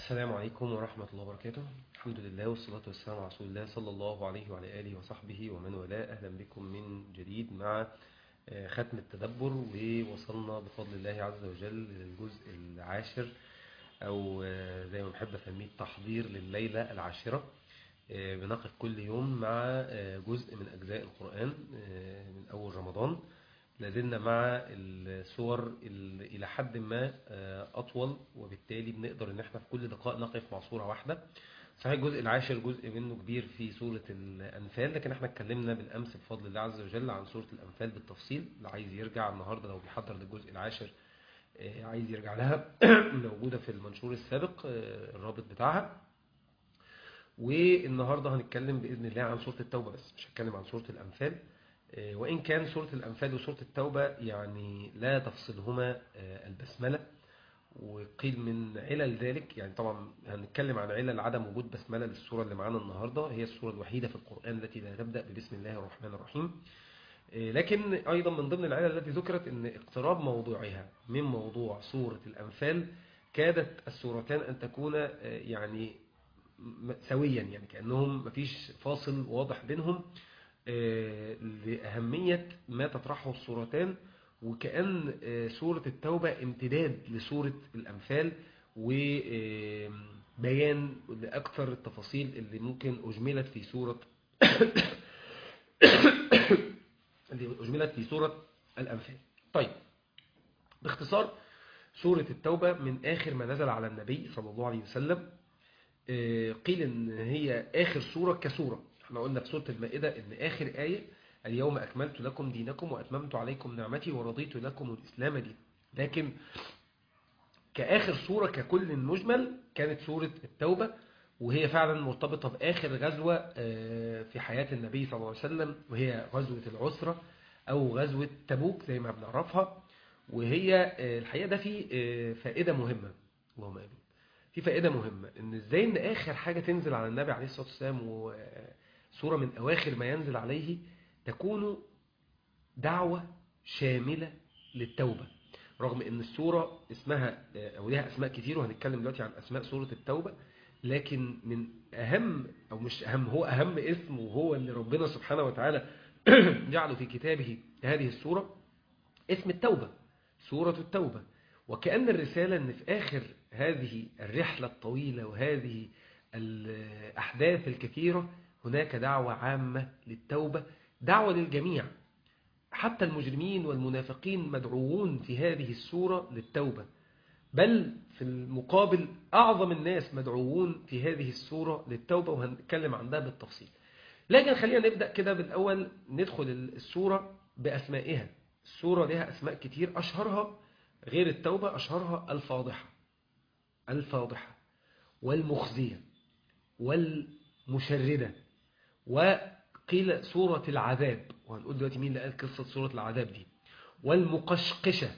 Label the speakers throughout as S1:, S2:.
S1: السلام عليكم ورحمة الله وبركاته الحمد لله والصلاة والسلام على رسول الله صلى الله عليه وعلى آله وصحبه ومن والاه أهلا بكم من جديد مع ختم التدبر ووصلنا بفضل الله عز وجل للجزء العاشر أو زي ما بحب أسميه التحضير لليلة العاشرة بنقف كل يوم مع جزء من أجزاء القرآن من أول رمضان لازلنا مع الصور إلى حد ما أطول وبالتالي بنقدر إن احنا في كل دقائق نقف مع صورة واحدة صحيح الجزء العاشر جزء منه كبير في سورة الأنفال لكن احنا اتكلمنا بالأمس بفضل الله عز وجل عن سورة الأنفال بالتفصيل اللي عايز يرجع النهاردة لو بيحضر للجزء العاشر عايز يرجع لها موجودة في المنشور السابق الرابط بتاعها والنهاردة هنتكلم بإذن الله عن سورة التوبة بس مش هتكلم عن سورة الأنفال وإن كان سورة الأنفال وسورة التوبة يعني لا تفصلهما البسملة وقيل من علل ذلك يعني طبعا هنتكلم عن علل عدم وجود بسملة للسورة اللي معانا النهاردة هي السورة الوحيدة في القرآن التي لا تبدأ ببسم الله الرحمن الرحيم لكن أيضا من ضمن العلل التي ذكرت أن اقتراب موضوعها من موضوع سورة الأنفال كادت السورتان أن تكون يعني سويا يعني كأنهم مفيش فاصل واضح بينهم لأهمية ما تطرحه السورتان وكأن سورة التوبة امتداد لسورة الأنفال وبيان لأكثر التفاصيل اللي ممكن أجملت في سورة اللي أجملت في سورة الأنفال طيب باختصار سورة التوبة من آخر ما نزل على النبي صلى الله عليه وسلم قيل ان هي آخر سورة كسورة احنا قلنا في سورة المائدة ان آخر آية اليوم أكملت لكم دينكم وأتممت عليكم نعمتي ورضيت لكم الإسلام دين لكن كآخر سورة ككل مجمل كانت سورة التوبة وهي فعلا مرتبطة بآخر غزوة في حياة النبي صلى الله عليه وسلم وهي غزوة العسرة أو غزوة تبوك زي ما بنعرفها وهي الحقيقة ده في فائدة مهمة اللهم آمين في فائدة مهمة ان ازاي ان آخر حاجة تنزل على النبي عليه الصلاة والسلام وسورة من أواخر ما ينزل عليه تكون دعوة شاملة للتوبة رغم ان السورة اسمها او لها اسماء كتير وهنتكلم دلوقتي عن اسماء سورة التوبة لكن من اهم او مش اهم هو اهم اسم وهو اللي ربنا سبحانه وتعالى جعله في كتابه هذه السورة اسم التوبة سورة التوبة وكأن الرسالة ان في اخر هذه الرحلة الطويلة وهذه الاحداث الكثيرة هناك دعوة عامة للتوبة دعوة للجميع حتى المجرمين والمنافقين مدعوون في هذه السورة للتوبة بل في المقابل أعظم الناس مدعوون في هذه السورة للتوبة وهنتكلم عن ده بالتفصيل لكن خلينا نبدأ كده بالأول ندخل السورة بأسمائها السورة لها أسماء كتير أشهرها غير التوبة أشهرها الفاضحة الفاضحة والمخزية والمشردة وقيل سورة العذاب وهنقول دلوقتي مين اللي قال قصة سورة العذاب دي والمقشقشة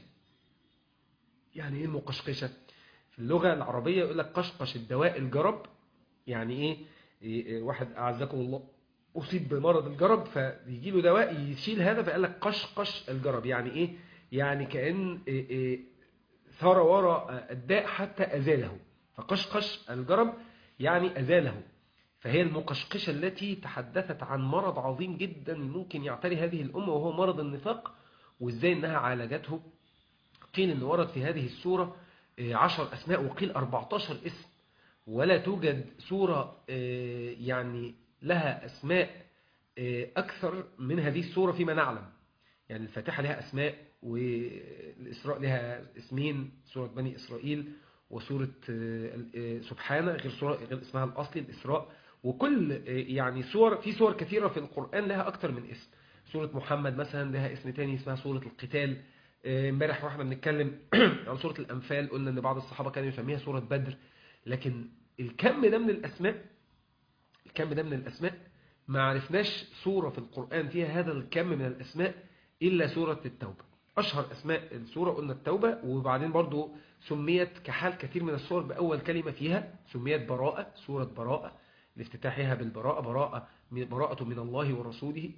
S1: يعني ايه المقشقشة في اللغة العربية يقول لك قشقش الدواء الجرب يعني ايه, إيه واحد أعزكم الله أصيب بمرض الجرب فيجي له دواء يشيل هذا فقال لك قشقش الجرب يعني ايه يعني كأن إيه إيه ثار وراء الداء حتى أزاله فقشقش الجرب يعني أزاله فهي المقشقشة التي تحدثت عن مرض عظيم جدا ممكن يعتري هذه الأمة وهو مرض النفاق وإزاي أنها عالجته قيل أن ورد في هذه السورة عشر أسماء وقيل 14 اسم ولا توجد سورة يعني لها أسماء أكثر من هذه السورة فيما نعلم يعني الفاتحة لها أسماء والإسراء لها اسمين سورة بني إسرائيل وسورة سبحانه غير سورة غير اسمها الأصلي الإسراء وكل يعني سور في سور كثيرة في القرآن لها أكتر من اسم سورة محمد مثلا لها اسم تاني اسمها سورة القتال امبارح واحنا بنتكلم عن سورة الأنفال قلنا أن بعض الصحابة كانوا يسميها سورة بدر لكن الكم ده من الأسماء الكم ده من الأسماء ما عرفناش سورة في القرآن فيها هذا الكم من الأسماء إلا سورة التوبة أشهر أسماء السورة قلنا التوبة وبعدين برضو سميت كحال كثير من السور بأول كلمة فيها سميت براءة سورة براءة لافتتاحها بالبراءة براءة براءة من الله ورسوله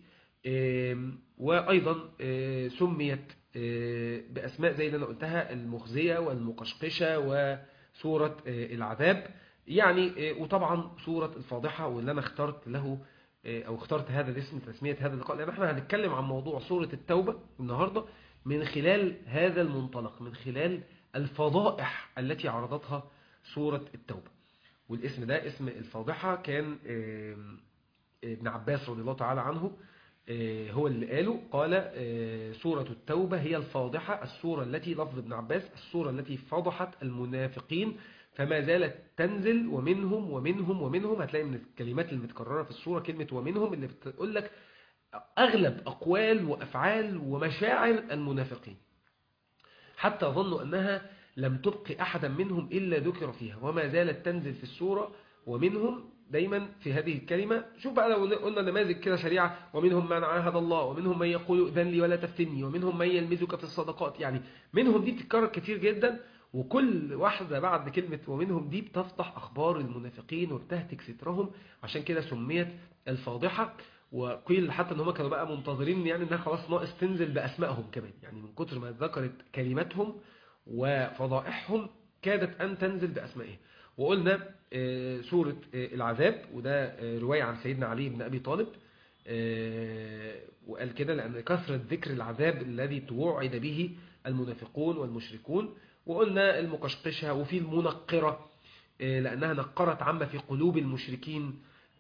S1: وأيضا سميت بأسماء زي اللي أنا قلتها المخزية والمقشقشة سورة العذاب يعني وطبعا سورة الفاضحة واللي أنا اخترت له أو اخترت هذا الاسم تسمية هذا اللقاء لأن احنا هنتكلم عن موضوع سورة التوبة النهاردة من خلال هذا المنطلق من خلال الفضائح التي عرضتها سورة التوبة والاسم ده اسم الفاضحة كان ابن عباس رضي الله تعالى عنه هو اللي قاله قال سورة التوبة هي الفاضحة السورة التي لفظ ابن عباس السورة التي فضحت المنافقين فما زالت تنزل ومنهم ومنهم ومنهم هتلاقي من الكلمات المتكررة في السورة كلمة ومنهم اللي بتقول لك أغلب أقوال وأفعال ومشاعر المنافقين حتى ظنوا أنها لم تبق أحدا منهم إلا ذكر فيها وما زالت تنزل في السورة ومنهم دايما في هذه الكلمة شوف بقى لو قلنا نماذج كده سريعة ومنهم من عاهد الله ومنهم من يقول اذن لي ولا تفتني ومنهم من يلمزك في الصدقات يعني منهم دي بتتكرر كتير جدا وكل واحدة بعد كلمة ومنهم دي بتفضح أخبار المنافقين وبتهتك سترهم عشان كده سميت الفاضحة وقيل حتى ان هم كانوا بقى منتظرين يعني انها خلاص ناقص تنزل باسمائهم كمان يعني من كتر ما ذكرت كلماتهم وفضائحهم كادت ان تنزل باسمائهم وقلنا سورة العذاب وده رواية عن سيدنا علي بن ابي طالب وقال كده لان كثرة ذكر العذاب الذي توعد به المنافقون والمشركون وقلنا المقشقشة وفي المنقرة لانها نقرت عما في قلوب المشركين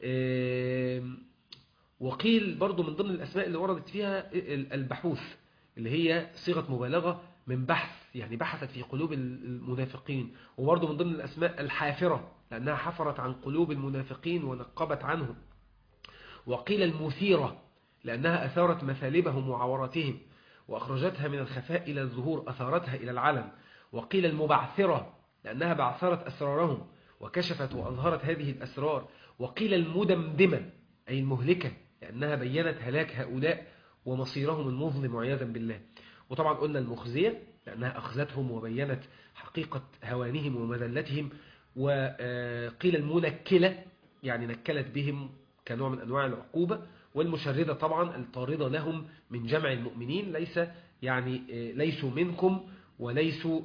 S1: وقيل برضو من ضمن الأسماء اللي وردت فيها البحوث اللي هي صيغة مبالغة من بحث يعني بحثت في قلوب المنافقين وبرضو من ضمن الأسماء الحافرة لأنها حفرت عن قلوب المنافقين ونقبت عنهم وقيل المثيرة لأنها أثارت مثالبهم وعوراتهم وأخرجتها من الخفاء إلى الظهور أثارتها إلى العلم وقيل المبعثرة لأنها بعثرت أسرارهم وكشفت وأظهرت هذه الأسرار وقيل المدمدمة أي المهلكة لأنها بينت هلاك هؤلاء ومصيرهم المظلم وعياذا بالله وطبعا قلنا المخزية لأنها أخذتهم وبينت حقيقة هوانهم ومذلتهم وقيل المنكلة يعني نكلت بهم كنوع من أنواع العقوبة والمشردة طبعا الطاردة لهم من جمع المؤمنين ليس يعني ليسوا منكم وليسوا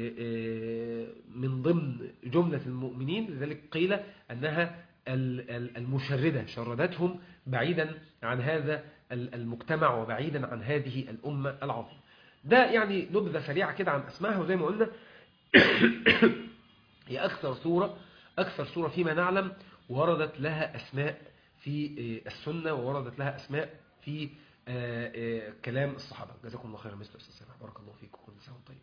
S1: من ضمن جملة المؤمنين لذلك قيل أنها المشردة شردتهم بعيدا عن هذا المجتمع وبعيدا عن هذه الأمة العظيمة ده يعني نبذة سريعة كده عن أسمائها وزي ما قلنا هي أكثر سورة أكثر سورة فيما نعلم وردت لها أسماء في السنة ووردت لها أسماء في كلام الصحابة جزاكم الله خيرا مثل أستاذ بارك الله فيكم كل سنة طيب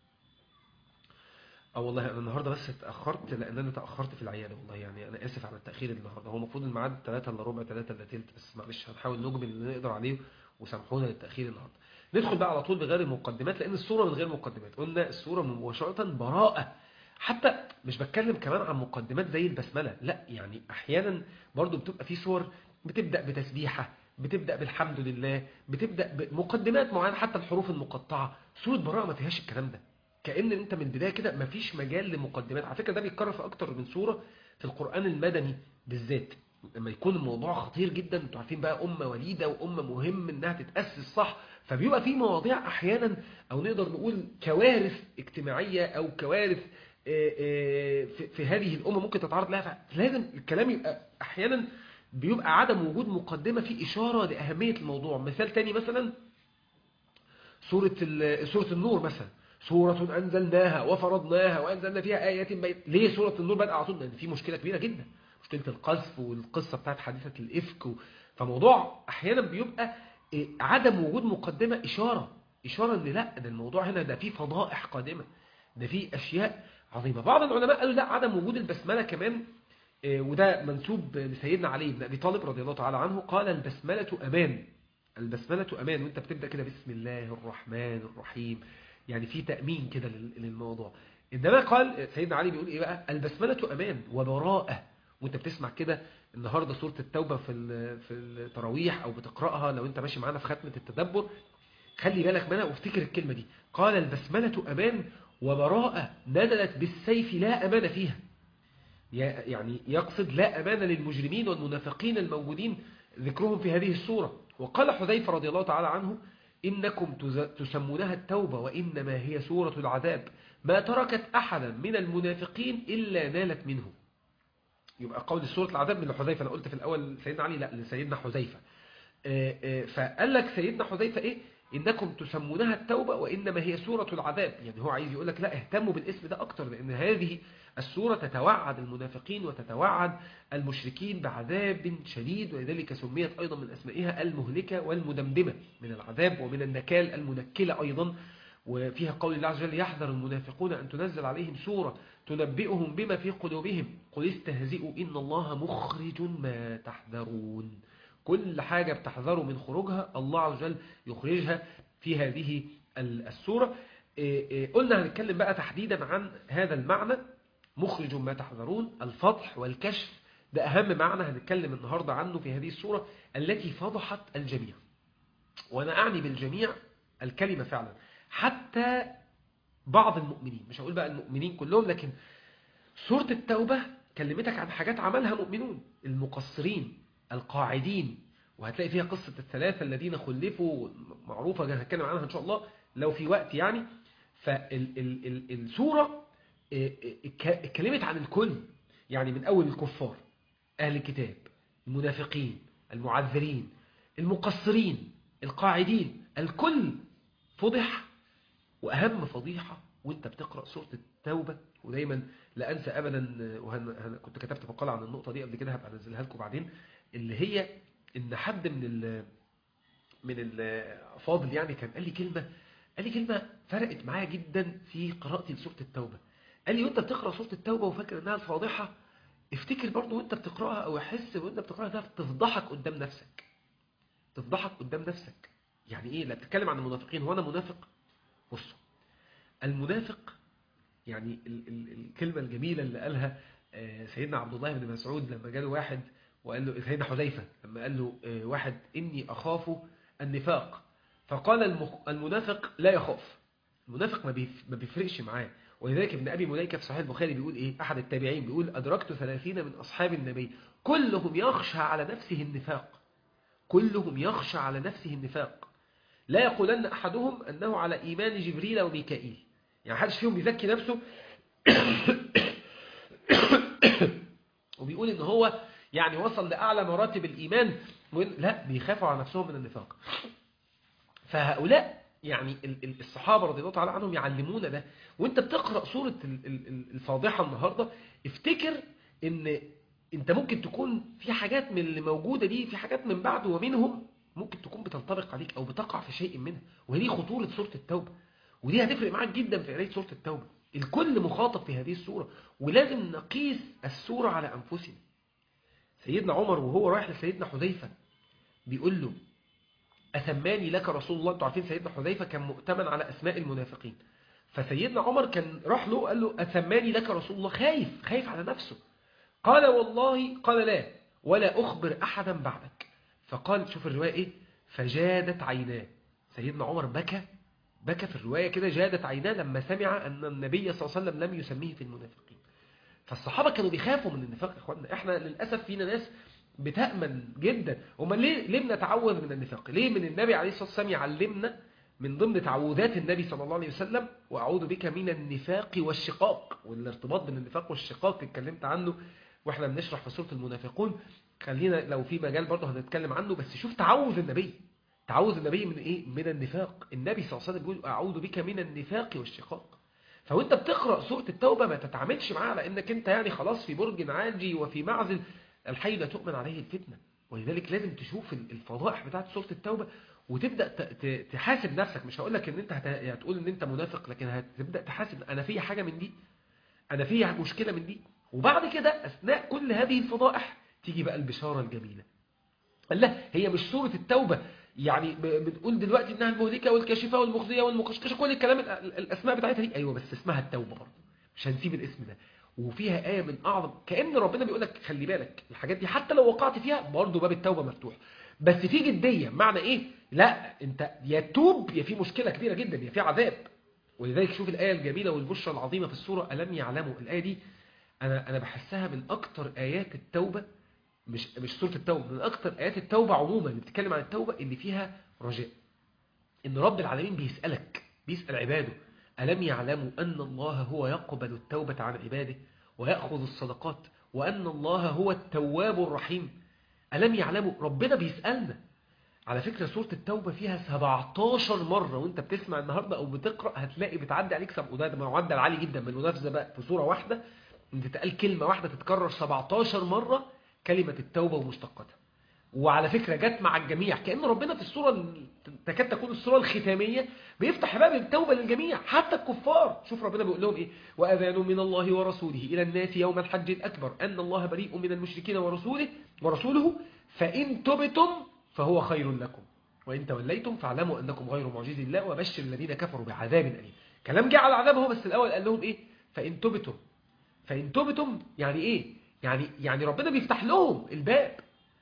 S1: اه والله انا النهارده بس اتاخرت لان انا تاخرت في العياده والله يعني انا اسف على التاخير النهارده هو المفروض الميعاد 3 الا ربع 3 الا ثلث بس معلش هنحاول نجمل اللي نقدر عليه وسامحونا للتاخير النهارده ندخل بقى على طول بغير المقدمات لان الصوره من غير مقدمات قلنا الصوره مباشره براءه حتى مش بتكلم كمان عن مقدمات زي البسمله لا يعني احيانا برضو بتبقى في صور بتبدا بتسبيحه بتبدا بالحمد لله بتبدا بمقدمات معينه حتى الحروف المقطعه سوره براءه ما فيهاش الكلام ده كأن انت من البداية كده مفيش مجال لمقدمات على فكرة ده بيتكرر في اكتر من سورة في القرآن المدني بالذات لما يكون الموضوع خطير جدا انتوا عارفين بقى أمة وليدة وأمة مهم انها تتأسس صح فبيبقى في مواضيع احيانا او نقدر نقول كوارث اجتماعية او كوارث في هذه الأمة ممكن تتعرض لها فلازم الكلام يبقى احيانا بيبقى عدم وجود مقدمة في إشارة لأهمية الموضوع مثال تاني مثلا سورة سورة النور مثلا سورة أنزلناها وفرضناها وأنزلنا فيها آيات بيت ليه سورة النور بدأ على طول لأن في مشكلة كبيرة جدا مشكلة القذف والقصة بتاعت حادثة الإفك و... فموضوع أحيانا بيبقى عدم وجود مقدمة إشارة إشارة إن لا ده الموضوع هنا ده فيه فضائح قادمة ده فيه أشياء عظيمة بعض العلماء قالوا لا عدم وجود البسملة كمان وده منسوب لسيدنا علي بن أبي طالب رضي الله تعالى عنه قال البسملة أمان البسملة أمان وانت بتبدأ كده بسم الله الرحمن الرحيم يعني في تأمين كده للموضوع إنما قال سيدنا علي بيقول إيه بقى البسملة أمان وبراءة وانت بتسمع كده النهاردة سورة التوبة في في التراويح أو بتقرأها لو انت ماشي معانا في ختمة التدبر خلي بالك منها وافتكر الكلمة دي قال البسملة أمان وبراءة نزلت بالسيف لا أمان فيها يعني يقصد لا أمان للمجرمين والمنافقين الموجودين ذكرهم في هذه السورة وقال حذيفة رضي الله تعالى عنه إنكم تسمونها التوبة وإنما هي سورة العذاب ما تركت أحدا من المنافقين إلا نالت منه يبقى قول سورة العذاب من حذيفة أنا قلت في الأول سيدنا علي لا لسيدنا حذيفة فقال لك سيدنا حذيفة إيه إنكم تسمونها التوبة وإنما هي سورة العذاب يعني هو عايز يقول لك لا اهتموا بالاسم ده أكتر لأن هذه السورة تتوعد المنافقين وتتوعد المشركين بعذاب شديد ولذلك سميت أيضا من أسمائها المهلكة والمدمدمة من العذاب ومن النكال المنكلة أيضا وفيها قول الله عز وجل يحذر المنافقون أن تنزل عليهم سورة تنبئهم بما في قلوبهم قل استهزئوا إن الله مخرج ما تحذرون كل حاجة بتحذروا من خروجها الله عز وجل يخرجها في هذه السورة قلنا هنتكلم بقى تحديدا عن هذا المعنى مخرج ما تحذرون الفضح والكشف ده أهم معنى هنتكلم النهاردة عنه في هذه السورة التي فضحت الجميع وأنا أعني بالجميع الكلمة فعلا حتى بعض المؤمنين مش هقول بقى المؤمنين كلهم لكن سورة التوبة كلمتك عن حاجات عملها مؤمنون المقصرين القاعدين وهتلاقي فيها قصة الثلاثة الذين خلفوا معروفة هنتكلم عنها إن شاء الله لو في وقت يعني فالسورة اتكلمت عن الكل يعني من أول الكفار أهل الكتاب المنافقين المعذرين المقصرين القاعدين الكل فضح وأهم فضيحة وانت بتقرأ سورة التوبة ودايما لا أنسى أبدا وهن كنت كتبت مقالة عن النقطة دي قبل كده هبقى أنزلها لكم بعدين اللي هي إن حد من ال من الفاضل يعني كان قال لي كلمة قال لي كلمة فرقت معايا جدا في قراءتي لسورة التوبة قال لي وانت بتقرأ سورة التوبة وفاكر انها الفاضحة افتكر برضه وانت بتقرأها او احس وانت بتقرأها انها تفضحك قدام نفسك تفضحك قدام نفسك يعني ايه لا بتتكلم عن المنافقين هو انا منافق بصوا المنافق يعني ال ال الكلمة الجميلة اللي قالها سيدنا عبد الله بن مسعود لما جاله واحد وقال له سيدنا حذيفة لما قال له واحد إني أخاف النفاق فقال المنافق لا يخاف المنافق ما بيفرقش معاه ولذلك ابن أبي مليكة في صحيح البخاري بيقول إيه أحد التابعين بيقول أدركت ثلاثين من أصحاب النبي كلهم يخشى على نفسه النفاق كلهم يخشى على نفسه النفاق لا يقولن أحدهم أنه على إيمان جبريل وميكائيل يعني حدش فيهم بيزكي نفسه وبيقول إن هو يعني وصل لأعلى مراتب الإيمان لا بيخافوا على نفسهم من النفاق فهؤلاء يعني الصحابة رضي الله تعالى عنهم يعلمونا ده وانت بتقرأ سورة الفاضحة النهاردة افتكر ان انت ممكن تكون في حاجات من اللي موجودة دي في حاجات من بعد ومنهم ممكن تكون بتنطبق عليك او بتقع في شيء منها وهي خطورة سورة التوبة ودي هتفرق معاك جدا في قرايه سورة التوبة الكل مخاطب في هذه السورة ولازم نقيس السورة على أنفسنا سيدنا عمر وهو رايح لسيدنا حذيفة بيقول له أسماني لك رسول الله انتوا عارفين سيدنا حذيفة كان مؤتمن على أسماء المنافقين فسيدنا عمر كان راح له قال له أسماني لك رسول الله خايف خايف على نفسه قال والله قال لا ولا أخبر أحدا بعدك فقال شوف الرواية إيه فجادت عيناه سيدنا عمر بكى بكى في الرواية كده جادت عيناه لما سمع أن النبي صلى الله عليه وسلم لم يسميه في المنافقين فالصحابة كانوا بيخافوا من النفاق يا اخوانا احنا للأسف فينا ناس بتأمن جدا وما ليه ليه بنتعوذ من النفاق ليه من النبي عليه الصلاة والسلام يعلمنا من ضمن تعوذات النبي صلى الله عليه وسلم وأعوذ بك من النفاق والشقاق والارتباط بين النفاق والشقاق اتكلمت عنه واحنا بنشرح في سورة المنافقون خلينا لو في مجال برضه هنتكلم عنه بس شوف تعوذ النبي تعوذ النبي من ايه من النفاق النبي صلى الله عليه وسلم بيقول اعوذ بك من النفاق والشقاق فوانت بتقرا سوره التوبه ما تتعاملش معاها على انك انت يعني خلاص في برج عاجي وفي معزل الحي لا تؤمن عليه الفتنه ولذلك لازم تشوف الفضائح بتاعت سوره التوبه وتبدا تحاسب نفسك مش هقول لك ان انت هتقول ان انت منافق لكن هتبدا تحاسب انا فيا حاجه من دي انا فيا مشكله من دي وبعد كده اثناء كل هذه الفضائح تيجي بقى البشاره الجميله لا هي مش سوره التوبه يعني بنقول دلوقتي انها المهلكه والكاشفه والمخزيه والمقشقشه كل الكلام الاسماء بتاعتها دي ايوه بس اسمها التوبه برضه مش هنسيب الاسم ده وفيها ايه من اعظم كان ربنا بيقول لك خلي بالك الحاجات دي حتى لو وقعت فيها برضه باب التوبه مفتوح بس في جديه معنى ايه لا انت يا تتوب يا في مشكله كبيره جدا يا في عذاب ولذلك شوف الايه الجميله والبشرى العظيمه في السوره الم يعلموا الايه دي انا انا بحسها من اكتر ايات التوبه مش مش سوره التوبه من اكتر ايات التوبه عموما اللي بتتكلم عن التوبه اللي فيها رجاء ان رب العالمين بيسألك بيسأل عباده ألم يعلموا أن الله هو يقبل التوبة عن عباده ويأخذ الصدقات وأن الله هو التواب الرحيم ألم يعلموا ربنا بيسألنا على فكرة سورة التوبة فيها 17 مرة وانت بتسمع النهاردة او بتقرأ هتلاقي بتعدي عليك سب... وده معدل عالي جدا من المنافسة بقى في سورة واحدة ان تتقال كلمة واحدة تتكرر 17 مرة كلمة التوبة ومشتقاتها وعلى فكرة جت مع الجميع كأن ربنا في السورة ال- تكاد تكون السورة الختامية بيفتح باب التوبة للجميع حتى الكفار شوف ربنا بيقول لهم ايه وأذان من الله ورسوله إلى الناس يوم الحج الأكبر أن الله بريء من المشركين ورسوله ورسوله فإن تبتم فهو خير لكم وإن توليتم فاعلموا أنكم غير معجز الله وبشر الذين كفروا بعذاب أليم كلام جه على العذاب هو بس الأول قال لهم إيه فإن تبتم فإن تبتم يعني إيه يعني يعني ربنا بيفتح لهم الباب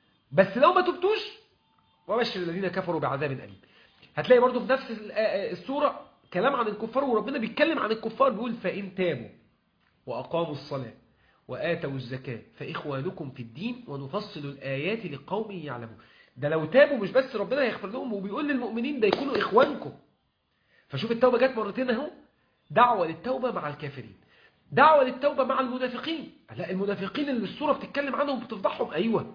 S1: بس لو ما تبتوش وبشر الذين كفروا بعذاب أليم هتلاقي برضو في نفس ال- آه، السورة كلام عن الكفار وربنا بيتكلم عن الكفار بيقول فإن تابوا وأقاموا الصلاة وآتوا الزكاة فإخوانكم في الدين ونفصل الآيات لقوم يعلمون ده لو تابوا مش بس ربنا هيغفر لهم وبيقول للمؤمنين ده يكونوا إخوانكم فشوف التوبة جت مرتين اهو دعوة للتوبة مع الكافرين دعوة للتوبة مع المنافقين لا المنافقين اللي السورة بتتكلم عنهم بتفضحهم أيوة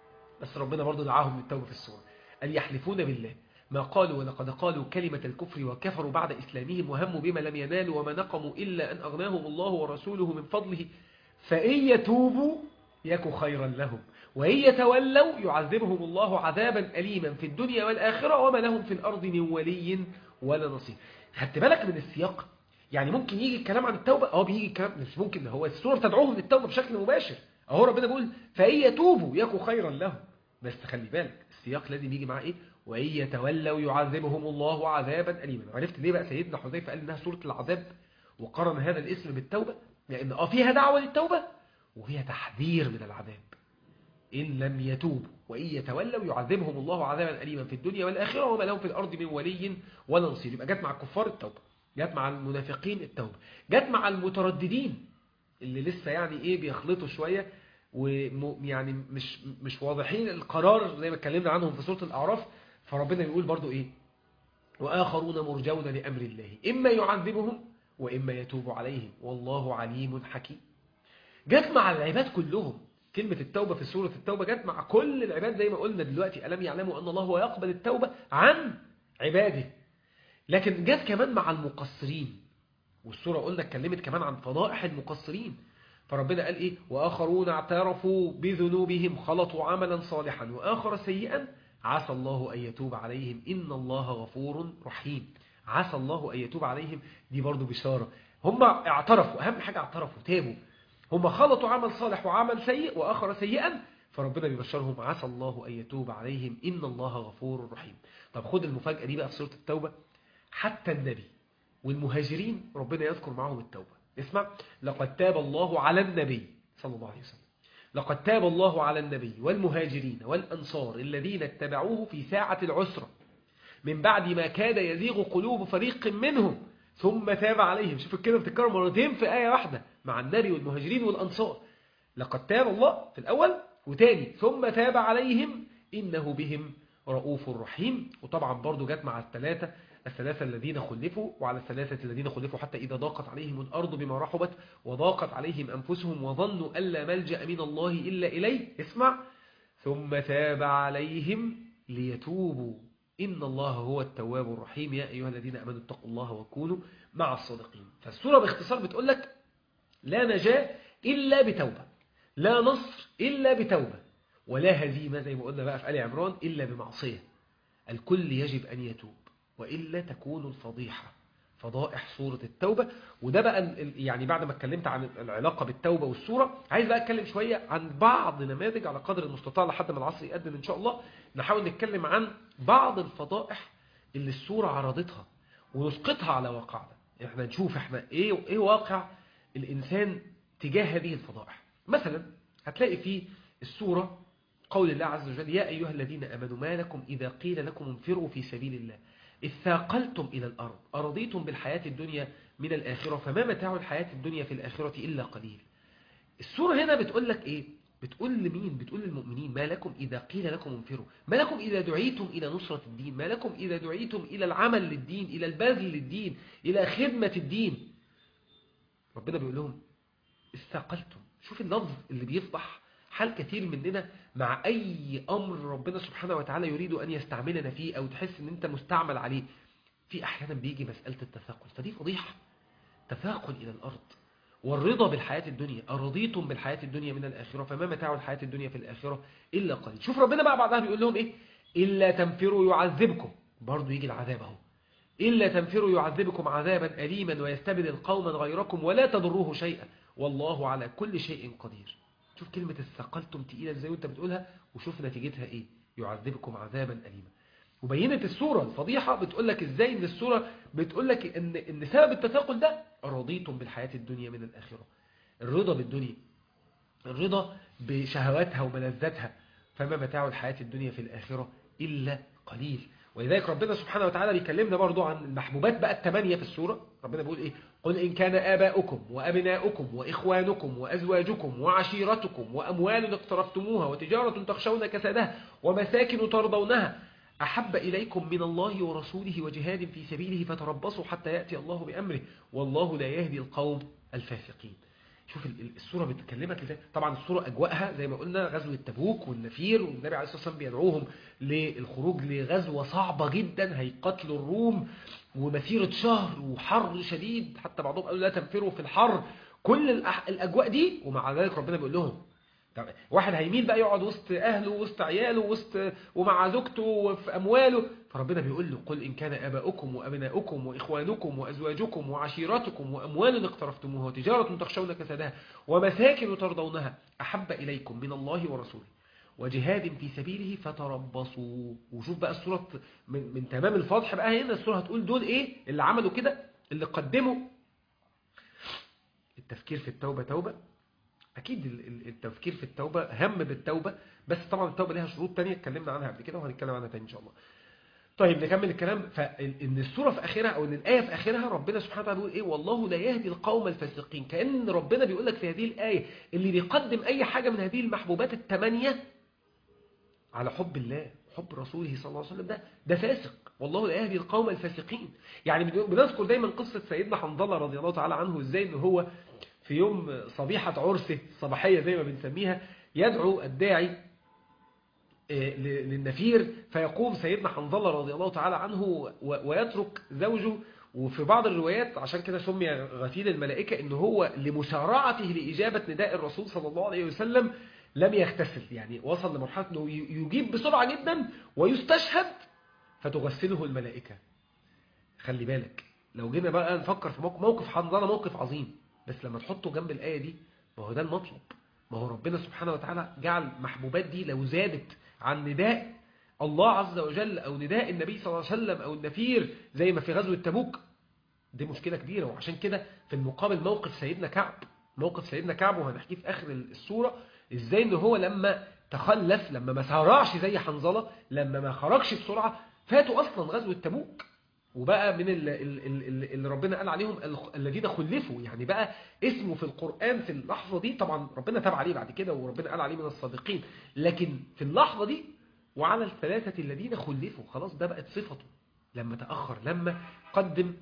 S1: بس ربنا برضو دعاهم للتوبة في السورة أن يحلفون بالله ما قالوا ولقد قالوا كلمة الكفر وكفروا بعد إسلامهم وهموا بما لم ينالوا وما نقموا إلا أن أغناهم الله ورسوله من فضله فإن يتوبوا يك خيرا لهم وإن يتولوا يعذبهم الله عذابا أليما في الدنيا والآخرة وما لهم في الأرض من ولي ولا نصير خدت بالك من السياق يعني ممكن يجي الكلام عن التوبة اه بيجي الكلام مش ممكن هو السورة تدعوهم للتوبة بشكل مباشر اهو ربنا بيقول فإن يتوبوا يكو خيرا لهم بس خلي بالك السياق لازم يجي معاه ايه وإن يتولوا يعذبهم الله عذابا أليما عرفت ليه بقى سيدنا حذيفة قال انها سورة العذاب وقرن هذا الاسم بالتوبة لأن اه فيها دعوة للتوبة وفيها تحذير من العذاب إن لم يتوبوا وإن يتولوا يعذبهم الله عذابا أليما في الدنيا والآخرة وما لهم في الأرض من ولي ولا نصير يبقى جت مع الكفار التوبة جت مع المنافقين التوبة جت مع المترددين اللي لسه يعني ايه بيخلطوا شوية ويعني مش مش واضحين القرار زي ما اتكلمنا عنهم في سورة الأعراف فربنا بيقول برضو ايه وآخرون مرجون لأمر الله إما يعذبهم وإما يتوب عليهم والله عليم حكيم جت مع العباد كلهم كلمة التوبة في سورة التوبة جت مع كل العباد زي ما قلنا دلوقتي ألم يعلموا أن الله هو يقبل التوبة عن عباده لكن جت كمان مع المقصرين والسورة قلنا اتكلمت كمان عن فضائح المقصرين فربنا قال ايه واخرون اعترفوا بذنوبهم خلطوا عملا صالحا واخر سيئا عسى الله ان يتوب عليهم ان الله غفور رحيم عسى الله ان يتوب عليهم دي برضو بشارة هم اعترفوا اهم حاجة اعترفوا تابوا هم خلطوا عمل صالح وعمل سيء واخر سيئا فربنا بيبشرهم عسى الله ان يتوب عليهم ان الله غفور رحيم طب خد المفاجأة دي بقى في سورة التوبة حتى النبي والمهاجرين ربنا يذكر معهم التوبة اسمع لقد تاب الله على النبي صلى الله عليه وسلم لقد تاب الله على النبي والمهاجرين والأنصار الذين اتبعوه في ساعة العسرة من بعد ما كاد يزيغ قلوب فريق منهم ثم تاب عليهم شوف كده بتتكرر مرتين في آية واحدة مع النبي والمهاجرين والأنصار لقد تاب الله في الأول وتاني ثم تاب عليهم إنه بهم رؤوف رحيم وطبعا برضو جت مع الثلاثة الثلاثة الذين خلفوا وعلى الثلاثة الذين خلفوا حتى إذا ضاقت عليهم الأرض بما رحبت وضاقت عليهم أنفسهم وظنوا ألا ملجأ من الله إلا إليه اسمع ثم تاب عليهم ليتوبوا إن الله هو التواب الرحيم يا أيها الذين أمنوا اتقوا الله وكونوا مع الصادقين فالسورة باختصار بتقول لك لا نجاة إلا بتوبة لا نصر إلا بتوبة ولا هزيمة زي ما قلنا بقى في آل عمران إلا بمعصية الكل يجب أن يتوب وإلا تكون الفضيحة فضائح سورة التوبة وده بقى يعني بعد ما اتكلمت عن العلاقة بالتوبة والسورة عايز بقى اتكلم شوية عن بعض نماذج على قدر المستطاع لحد ما العصر يقدم ان شاء الله نحاول نتكلم عن بعض الفضائح اللي السورة عرضتها ونسقطها على واقعنا احنا نشوف احنا ايه ايه واقع الانسان تجاه هذه الفضائح مثلا هتلاقي في السورة قول الله عز وجل يا أيها الذين أمنوا ما لكم إذا قيل لكم انفروا في سبيل الله إذ ثاقلتم إلى الأرض أرضيتم بالحياة الدنيا من الآخرة فما متاع الحياة الدنيا في الآخرة إلا قليل السورة هنا بتقول لك إيه بتقول لمين بتقول للمؤمنين ما لكم إذا قيل لكم انفروا ما لكم إذا دعيتم إلى نصرة الدين ما لكم إذا دعيتم إلى العمل للدين إلى البذل للدين إلى خدمة الدين ربنا بيقول لهم استقلتم شوف اللفظ اللي بيفضح حال كثير مننا مع أي أمر ربنا سبحانه وتعالى يريد أن يستعملنا فيه أو تحس أن أنت مستعمل عليه في أحيانا بيجي مسألة التثاقل فدي فضيحة تثاقل إلى الأرض والرضا بالحياة الدنيا أرضيتم بالحياة الدنيا من الآخرة فما متاع الحياة الدنيا في الآخرة إلا قليل شوف ربنا بقى بعدها بيقول لهم إيه إلا تنفروا يعذبكم برضو يجي العذاب اهو إلا تنفروا يعذبكم عذابا أليما ويستبدل قوما غيركم ولا تضروه شيئا والله على كل شيء قدير شوف كلمة استقلتم تقيلة ازاي وانت بتقولها وشوف نتيجتها ايه يعذبكم عذابا أليما وبينت السورة الفضيحة بتقول لك ازاي ان السورة بتقول لك ان, إن سبب التثاقل ده رضيتم بالحياة الدنيا من الآخرة الرضا بالدنيا الرضا بشهواتها وملذاتها فما متاع الحياة الدنيا في الآخرة إلا قليل ولذلك ربنا سبحانه وتعالى بيكلمنا برضو عن المحبوبات بقى الثمانية في السورة ربنا بيقول إيه قل إن كان آباؤكم وأبناؤكم وإخوانكم وأزواجكم وعشيرتكم وأموال اقترفتموها وتجارة تخشون كسادها ومساكن ترضونها أحب إليكم من الله ورسوله وجهاد في سبيله فتربصوا حتى يأتي الله بأمره والله لا يهدي القوم الفاسقين شوف السورة بتكلمك ازاي طبعا السورة أجواءها زي ما قلنا غزوة تبوك والنفير والنبي عليه الصلاة والسلام بيدعوهم للخروج لغزوة صعبة جدا هيقتلوا الروم ومسيرة شهر وحر شديد حتى بعضهم قالوا لا تنفروا في الحر كل الأجواء دي ومع ذلك ربنا بيقول لهم واحد هيمين بقى يقعد وسط أهله وسط عياله وسط ومع زوجته وفي أمواله فربنا بيقول له قل إن كان آباؤكم وأبناؤكم وإخوانكم وأزواجكم وعشيرتكم وأموال اقترفتموها وتجارة تخشون كسادها ومساكن ترضونها أحب إليكم من الله ورسوله وجهاد في سبيله فتربصوا وشوف بقى السورة من, من تمام الفضح بقى هنا السورة هتقول دول إيه اللي عملوا كده اللي قدموا التفكير في التوبة توبة أكيد التفكير في التوبة هم بالتوبة بس طبعا التوبة لها شروط تانية اتكلمنا عنها قبل كده وهنتكلم عنها تاني إن شاء الله طيب نكمل الكلام فإن السورة في آخرها أو إن الآية في آخرها ربنا سبحانه وتعالى بيقول إيه والله لا يهدي القوم الفاسقين كأن ربنا بيقول لك في هذه الآية اللي بيقدم أي حاجة من هذه المحبوبات الثمانية على حب الله حب رسوله صلى الله عليه وسلم ده ده فاسق والله لا يهدي القوم الفاسقين يعني بنذكر دايما قصة سيدنا حنظلة رضي الله تعالى عنه ازاي ان هو في يوم صبيحة عرسه صباحية زي ما بنسميها يدعو الداعي للنفير فيقوم سيدنا حنظلة رضي الله تعالى عنه ويترك زوجه وفي بعض الروايات عشان كده سمي غسيل الملائكة ان هو لمسارعته لإجابة نداء الرسول صلى الله عليه وسلم لم يغتسل يعني وصل لمرحلة انه يجيب بسرعة جدا ويستشهد فتغسله الملائكة خلي بالك لو جينا بقى نفكر في موقف, موقف حنظلة موقف عظيم بس لما تحطه جنب الآية دي ما هو ده المطلب ما هو ربنا سبحانه وتعالى جعل محبوبات دي لو زادت عن نداء الله عز وجل أو نداء النبي صلى الله عليه وسلم أو النفير زي ما في غزوة تبوك دي مشكلة كبيرة وعشان كده في المقابل موقف سيدنا كعب موقف سيدنا كعب وهنحكيه في آخر السورة ازاي ان هو لما تخلف لما ما سارعش زي حنظلة لما ما خرجش بسرعة فاتوا أصلا غزوة تبوك وبقى من اللي ربنا قال عليهم الذين خلفوا يعني بقى اسمه في القرآن في اللحظة دي طبعا ربنا تاب عليه بعد كده وربنا قال عليه من الصادقين لكن في اللحظة دي وعلى الثلاثة الذين خلفوا خلاص ده بقت صفته لما تأخر لما قدم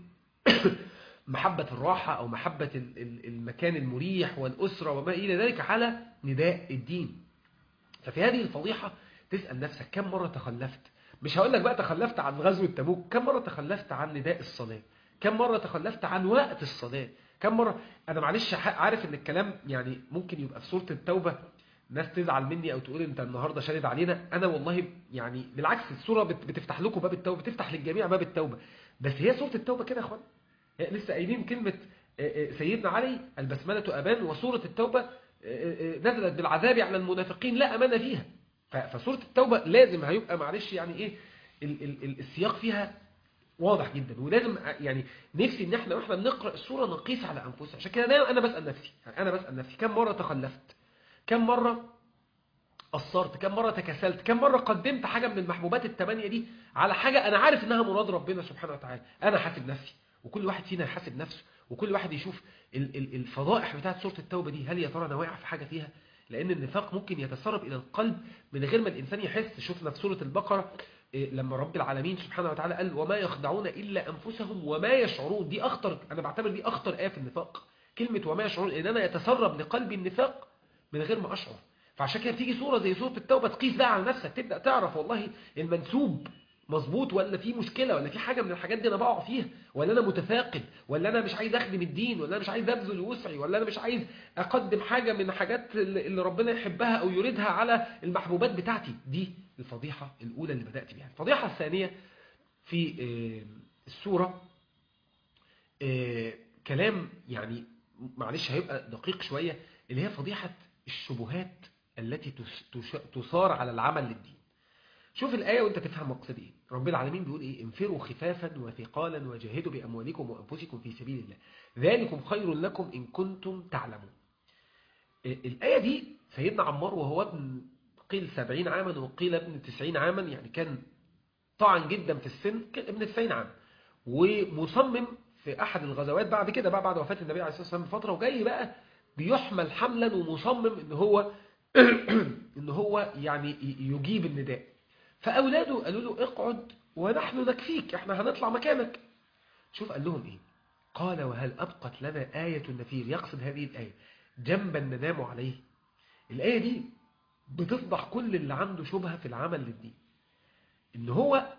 S1: محبة الراحة أو محبة المكان المريح والأسرة وما إلى ذلك على نداء الدين ففي هذه الفضيحة تسأل نفسك كم مرة تخلفت مش هقول لك بقى تخلفت عن غزوة تبوك كم مرة تخلفت عن نداء الصلاة كم مرة تخلفت عن وقت الصلاة كم مرة أنا معلش عارف إن الكلام يعني ممكن يبقى في سورة التوبة ناس تزعل مني أو تقول أنت النهاردة شارد علينا أنا والله يعني بالعكس السورة بتفتح لكم باب التوبة بتفتح للجميع باب التوبة بس هي سورة التوبة كده يا أخوان لسه قايلين كلمة سيدنا علي البسملة أبان وسورة التوبة نزلت بالعذاب على المنافقين لا أمان فيها فسورة التوبة لازم هيبقى معلش يعني إيه ال ال ال السياق فيها واضح جدا ولازم يعني نفسي ان احنا واحنا بنقرا السوره نقيس على انفسنا عشان كده دايما انا بسال نفسي يعني انا بسال نفسي كم مره تخلفت كم مره قصرت كم مره تكاسلت كم مره قدمت حاجه من المحبوبات الثمانيه دي على حاجه انا عارف انها مراد ربنا سبحانه وتعالى انا حاسب نفسي وكل واحد فينا يحاسب نفسه وكل واحد يشوف الفضائح بتاعت سورة التوبة دي هل يا ترى انا واقع في حاجة فيها لأن النفاق ممكن يتسرب إلى القلب من غير ما الإنسان يحس شفنا في سورة البقرة إيه، لما رب العالمين سبحانه وتعالى قال وما يخدعون إلا أنفسهم وما يشعرون دي أخطر أنا بعتبر دي أخطر آية في النفاق كلمة وما يشعرون إن أنا يتسرب لقلبي النفاق من غير ما أشعر فعشان كده بتيجي سورة زي سورة التوبة تقيس بقى على نفسك تبدأ تعرف والله المنسوب مظبوط ولا في مشكلة ولا في حاجة من الحاجات دي أنا بقع فيها ولا أنا متثاقل ولا أنا مش عايز أخدم الدين ولا أنا مش عايز أبذل وسعي ولا أنا مش عايز أقدم حاجة من حاجات اللي اللي ربنا يحبها أو يريدها على المحبوبات بتاعتي دي الفضيحة الأولى اللي بدأت بيها الفضيحة الثانية في آه، السورة آه، كلام يعني معلش هيبقى دقيق شوية اللي هي فضيحة الشبهات التي تس- تش- تثار على العمل للدين شوف الآية وانت تفهم مقصد ايه رب العالمين بيقول ايه انفروا خفافا وثقالا وجاهدوا بأموالكم وأنفسكم في سبيل الله ذلكم خير لكم إن كنتم تعلمون آه، الآية دي سيدنا عمار وهو ابن قيل سبعين عاما وقيل ابن تسعين عاما يعني كان طعن جدا في السن كان ابن تسعين عام ومصمم في أحد الغزوات بعد كده بقى بعد وفاة النبي عليه الصلاة والسلام بفترة وجاي بقى بيحمل حملا ومصمم ان هو ان هو يعني ي- يجيب النداء فأولاده قالوا له اقعد ونحن نكفيك احنا هنطلع مكانك شوف قال لهم ايه قال وهل أبقت لنا آية النفير يقصد هذه الآية جنبا ننام عليه الآية دي بتفضح كل اللي عنده شبهة في العمل للدين ان هو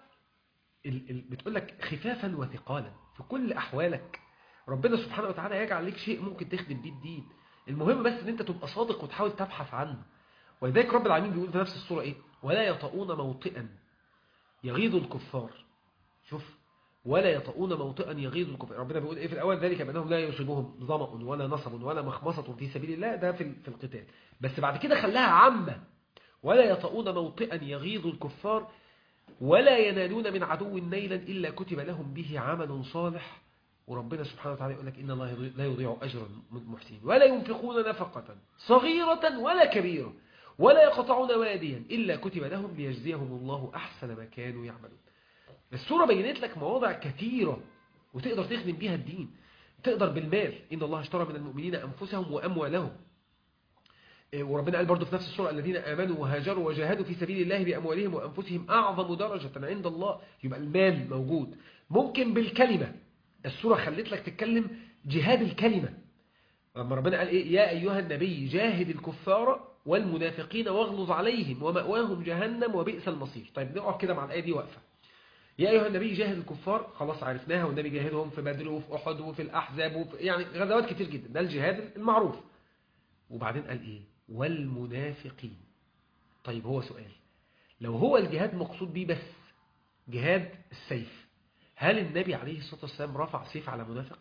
S1: ال ال بتقول لك خفافا وثقالا في كل أحوالك ربنا سبحانه وتعالى يجعل لك شيء ممكن تخدم بيه الدين المهم بس ان انت تبقى صادق وتحاول تبحث عنه ولذلك رب العالمين بيقول في نفس السورة ايه ولا يطؤون موطئا يغيظ الكفار شوف ولا يطؤون موطئا يغيظ الكفار ربنا بيقول ايه في الاول ذلك بانهم لا يصيبهم ظمأ ولا نصب ولا مخمصة في سبيل الله ده في في القتال بس بعد كده خلاها عامة ولا يطؤون موطئا يغيظ الكفار ولا ينالون من عدو نيلا إلا كتب لهم به عمل صالح وربنا سبحانه وتعالى يقول لك إن الله يضيع- لا يضيع أجر المحسنين ولا ينفقون نفقة صغيرة ولا كبيرة ولا يقطعون واديا إلا كتب لهم ليجزيهم الله أحسن ما كانوا يعملون السورة بينت لك مواضع كثيرة وتقدر تخدم بيها الدين تقدر بالمال إن الله اشترى من المؤمنين أنفسهم وأموالهم إيه، وربنا قال برضو في نفس السورة الذين آمنوا وهاجروا وجاهدوا في سبيل الله بأموالهم وأنفسهم أعظم درجة عند الله يبقى المال موجود ممكن بالكلمة السورة خلت لك تتكلم جهاد الكلمة لما ربنا قال إيه يا أيها النبي جاهد الكفار والمنافقين واغلظ عليهم ومأواهم جهنم وبئس المصير طيب نقعد كده مع الآية دي واقفة يا أيها النبي جاهد الكفار خلاص عرفناها والنبي جاهدهم في بدر وفي أحد وفي الأحزاب وفي يعني غزوات كتير جدا ده الجهاد المعروف وبعدين قال إيه والمنافقين طيب هو سؤال لو هو الجهاد مقصود بيه بس جهاد السيف هل النبي عليه الصلاة والسلام رفع سيف على منافق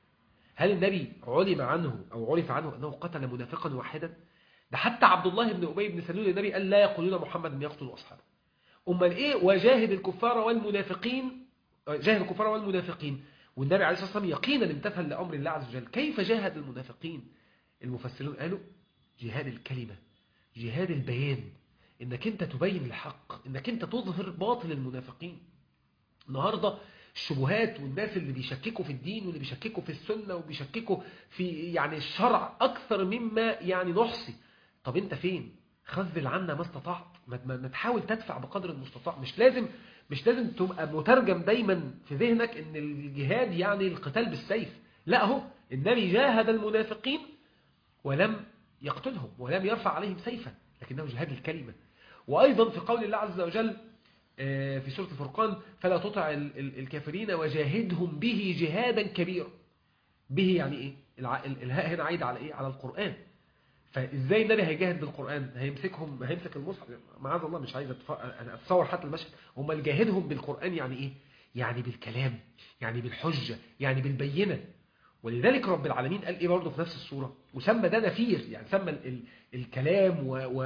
S1: هل النبي علم عنه أو عرف عنه أنه قتل منافقا واحدا ده حتى عبد الله بن أبي بن سلول النبي قال لا يقولون محمد يقتل أصحابه أمال إيه وجاهد الكفار والمنافقين جاهد الكفار والمنافقين والنبي عليه الصلاة والسلام يقينا امتثل لأمر الله عز وجل كيف جاهد المنافقين المفسرون قالوا جهاد الكلمة جهاد البيان انك انت تبين الحق انك انت تظهر باطل المنافقين النهاردة الشبهات والناس اللي بيشككوا في الدين واللي بيشككوا في السنة وبيشككوا في يعني الشرع أكثر مما يعني نحصي طب انت فين خذل عنا ما استطعت ما ما- ما تحاول تدفع بقدر المستطاع مش لازم مش لازم تبقى مترجم دايما في ذهنك ان الجهاد يعني القتال بالسيف لا اهو النبي جاهد المنافقين ولم يقتلهم ولم يرفع عليهم سيفا لكنه جهاد الكلمة وأيضا في قول الله عز وجل آه، في سورة الفرقان فلا تطع ال- ال- الكافرين وجاهدهم به جهادا كبيرا به يعني ايه الع- ال- الهاء هنا عايد على ايه على القرآن فازاي النبي هيجاهد بالقرآن هيمسكهم هيمسك المصحف معاذ الله مش عايز أتف- انا اتصور حتى المشهد هم الجاهدهم بالقرآن يعني ايه يعني بالكلام يعني بالحجة يعني بالبينة ولذلك رب العالمين قال ايه برضه في نفس السورة وسمى ده نفير يعني سمى ال ال الكلام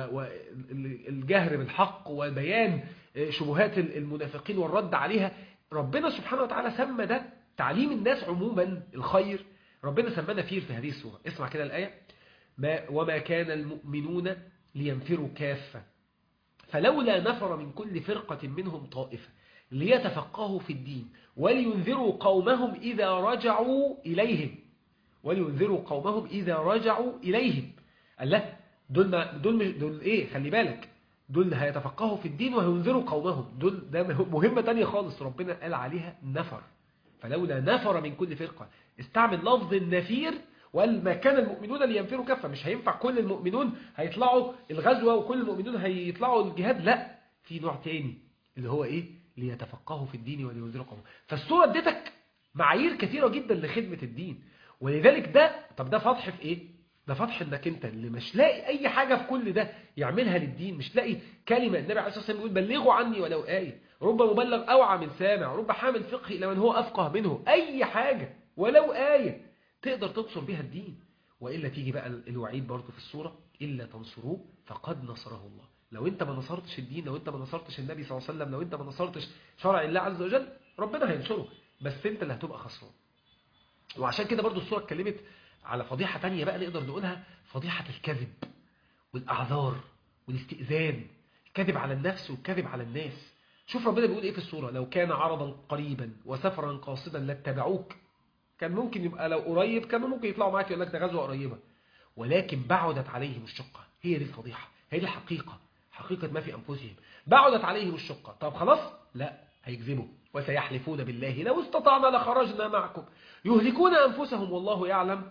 S1: والجهر بالحق وبيان آه، شبهات ال- المنافقين والرد عليها ربنا سبحانه وتعالى سمى ده تعليم الناس عموما الخير ربنا سماه نفير في هذه السورة اسمع كده الآية ما وما كان المؤمنون لينفروا كافة فلولا نفر من كل فرقة منهم طائفة ليتفقهوا في الدين ولينذروا قومهم إذا رجعوا إليهم ولينذروا قومهم إذا رجعوا إليهم قال لا دول ما دول مش دول ايه خلي بالك دول هيتفقهوا في الدين وهينذروا قومهم دول ده مهمة تانية خالص ربنا قال عليها نفر فلولا نفر من كل فرقة استعمل لفظ النفير وقال ما كان المؤمنون لينفروا كفة مش هينفع كل المؤمنون هيطلعوا الغزوة وكل المؤمنون هيطلعوا الجهاد لا في نوع تاني اللي هو ايه ليتفقهوا في الدين ولينذروا قومهم فالصورة اديتك معايير كثيرة جدا لخدمة الدين ولذلك ده طب ده فتح في ايه ده فتح انك انت اللي مش لاقي اي حاجة في كل ده يعملها للدين مش لاقي كلمة النبي عليه الصلاة والسلام يقول بلغوا عني ولو آية رب مبلغ أوعى من سامع رب حامل فقه إلى من هو أفقه منه أي حاجة ولو آية تقدر تنصر بها الدين وإلا تيجي بقى الوعيد برضه في السورة إلا تنصروه فقد نصره الله لو انت ما نصرتش الدين لو انت ما نصرتش النبي صلى الله عليه وسلم لو انت ما نصرتش شرع الله عز وجل ربنا هينصره بس انت اللي هتبقى خسران وعشان كده برضو السورة اتكلمت على فضيحة تانية بقى نقدر نقولها فضيحة الكذب والأعذار والاستئذان الكذب على النفس والكذب على الناس شوف ربنا بيقول ايه في السورة لو كان عرضا قريبا وسفرا قاصدا لاتبعوك كان ممكن يبقى لو قريب كانوا ممكن يطلعوا معاك يقول لك ده غزوة قريبة ولكن بعدت عليهم الشقة هي دي الفضيحة هي دي الحقيقة حقيقة ما في أنفسهم بعدت عليهم الشقة طب خلاص لا هيكذبوا وسيحلفون بالله لو استطعنا لخرجنا معكم يهلكون أنفسهم والله يعلم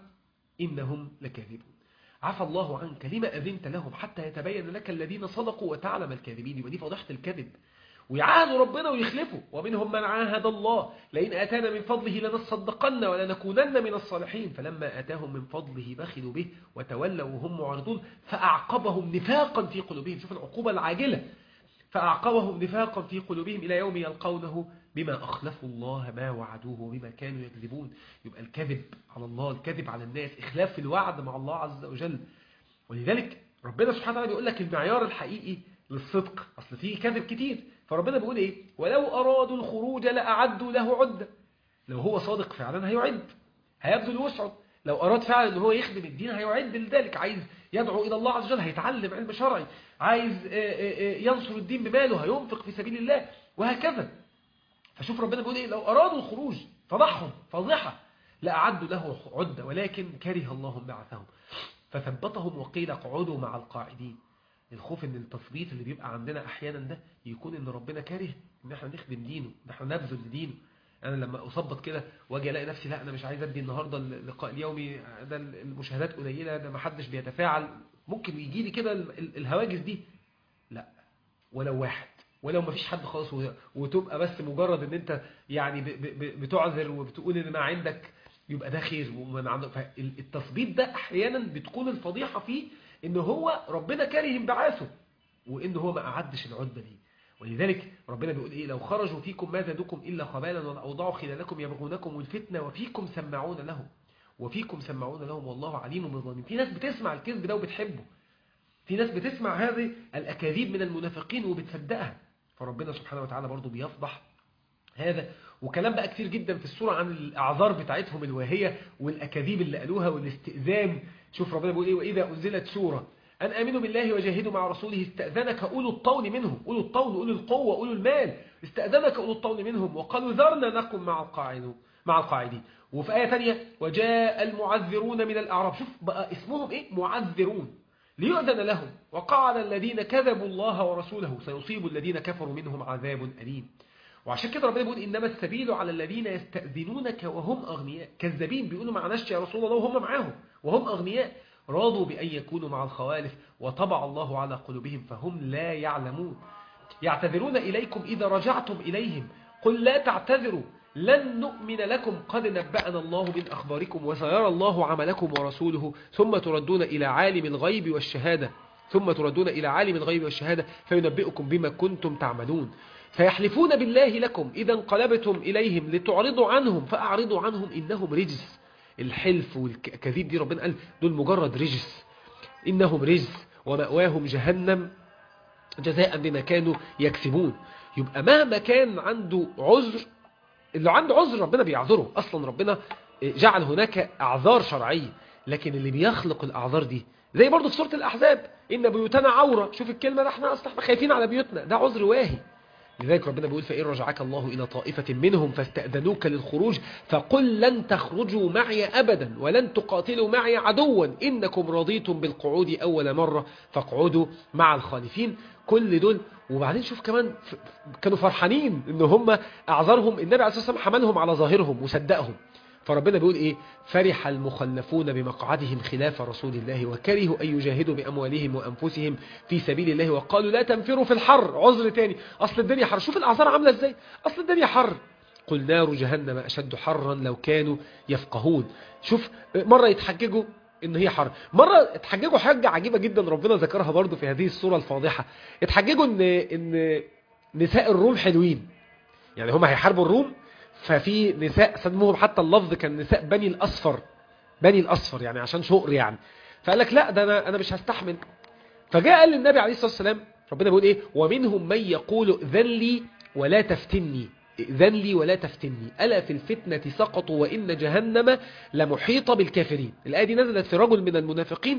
S1: إنهم لكاذبون عفى الله عنك لما أذنت لهم حتى يتبين لك الذين صدقوا وتعلم الكاذبين ودي فضيحة الكذب ويعاهدوا ربنا ويخلفوا ومنهم من عاهد الله لئن آتانا من فضله لنصدقن ولنكونن من الصالحين فلما آتاهم من فضله بخلوا به وتولوا وهم معرضون فأعقبهم نفاقا في قلوبهم شوف العقوبة العاجلة فأعقبهم نفاقا في قلوبهم إلى يوم يلقونه بما أخلفوا الله ما وعدوه وبما كانوا يكذبون يبقى الكذب على الله الكذب على الناس إخلاف الوعد مع الله عز وجل ولذلك ربنا سبحانه وتعالى بيقول لك المعيار الحقيقي للصدق أصل فيه كذب كتير فربنا بيقول إيه ولو أرادوا الخروج لأعدوا له عدة لو هو صادق فعلا هيعد هيبذل وسعه لو أراد فعلا أن هو يخدم الدين هيعد لذلك عايز يدعو إلى الله عز وجل هيتعلم علم شرعي عايز ينصر الدين بماله هينفق في سبيل الله وهكذا فشوف ربنا بيقول إيه لو أرادوا الخروج فضحهم فضحة لأعدوا له عدة ولكن كره الله بعثهم فثبتهم وقيل اقعدوا مع القاعدين الخوف ان التثبيت اللي بيبقى عندنا احيانا ده يكون ان ربنا كاره ان احنا نخدم دينه ان احنا نبذل لدينه انا لما اثبت كده واجي الاقي نفسي لا انا مش عايز ادي النهارده اللقاء اليومي ده المشاهدات قليله ده ما حدش بيتفاعل ممكن يجي لي كده الهواجس دي لا ولو واحد ولو ما فيش حد خالص وتبقى بس مجرد ان انت يعني بتعذر وبتقول ان ما عندك يبقى ده خير ومن عنده فالتثبيت ده احيانا بتكون الفضيحه فيه ان هو ربنا كاره انبعاثه وان هو ما اعدش العده دي ولذلك ربنا بيقول ايه لو خرجوا فيكم ما زادوكم الا خبالا واوضعوا خلالكم يبغونكم الفتنه وفيكم سمعون لهم وفيكم سمعون لهم والله عليم بالظالمين في ناس بتسمع الكذب ده وبتحبه في ناس بتسمع هذه الاكاذيب من المنافقين وبتصدقها فربنا سبحانه وتعالى برضو بيفضح هذا وكلام بقى كتير جدا في السورة عن الأعذار بتاعتهم الواهية والأكاذيب اللي قالوها والاستئذان شوف ربنا بيقول إيه وإذا أنزلت سورة أن آمنوا بالله وجاهدوا مع رسوله استأذنك أولو الطول منهم أولو الطول أولو القوة أولو المال استأذنك أولو الطول منهم وقالوا ذرنا نكن مع القاعدين مع القاعدين وفي آية ثانية وجاء المعذرون من الأعراب شوف بقى اسمهم إيه معذرون ليؤذن لهم وقعد الذين كذبوا الله ورسوله سيصيب الذين كفروا منهم عذاب أليم وعشان كده ربنا بيقول إنما السبيل على الذين يستأذنونك وهم أغنياء كذابين بيقولوا معناش يا رسول الله وهم معاهم وهم أغنياء راضوا بأن يكونوا مع الخوالف وطبع الله على قلوبهم فهم لا يعلمون يعتذرون إليكم إذا رجعتم إليهم قل لا تعتذروا لن نؤمن لكم قد نبأنا الله من أخباركم وسيرى الله عملكم ورسوله ثم تردون إلى عالم الغيب والشهادة ثم تردون إلى عالم الغيب والشهادة فينبئكم بما كنتم تعملون فيحلفون بالله لكم إذا انقلبتم إليهم لتعرضوا عنهم فأعرضوا عنهم إنهم رجس الحلف والكذيب دي ربنا قال دول مجرد رجس إنهم رجس ومأواهم جهنم جزاء بما كانوا يكسبون يبقى مهما كان عنده عذر اللي عنده عذر ربنا بيعذره أصلا ربنا جعل هناك أعذار شرعية لكن اللي بيخلق الأعذار دي زي برضه في سورة الأحزاب إن بيوتنا عورة شوف الكلمة ده احنا أصلا خايفين على بيوتنا ده عذر واهي لذلك ربنا بيقول فإن رجعك الله إلى طائفة منهم فاستأذنوك للخروج فقل لن تخرجوا معي أبدا ولن تقاتلوا معي عدوا إنكم رضيتم بالقعود أول مرة فاقعدوا مع الخالفين كل دول وبعدين شوف كمان ف- كانوا فرحانين ان هم اعذرهم النبي عليه الصلاه والسلام حملهم على ظاهرهم وصدقهم فربنا بيقول ايه فرح المخلفون بمقعدهم خلاف رسول الله وكرهوا ان يجاهدوا باموالهم وانفسهم في سبيل الله وقالوا لا تنفروا في الحر عذر تاني اصل الدنيا حر شوف الاعذار عامله ازاي اصل الدنيا حر قل نار جهنم اشد حرا لو كانوا يفقهون شوف مره يتحججوا ان هي حر مره اتحججوا حاجه عجيبه جدا ربنا ذكرها برضو في هذه السوره الفاضحه اتحججوا ان ان نساء الروم حلوين يعني هم هيحاربوا الروم ففي نساء سموهم حتى اللفظ كان نساء بني الاصفر بني الاصفر يعني عشان شقر يعني فقال لك لا ده انا انا مش هستحمل فجاء قال للنبي عليه الصلاه والسلام ربنا بيقول ايه ومنهم من يقول ذن لي ولا تفتني ذن لي ولا تفتني ألا في الفتنة سقطوا وإن جهنم لمحيطة بالكافرين الآية دي نزلت في رجل من المنافقين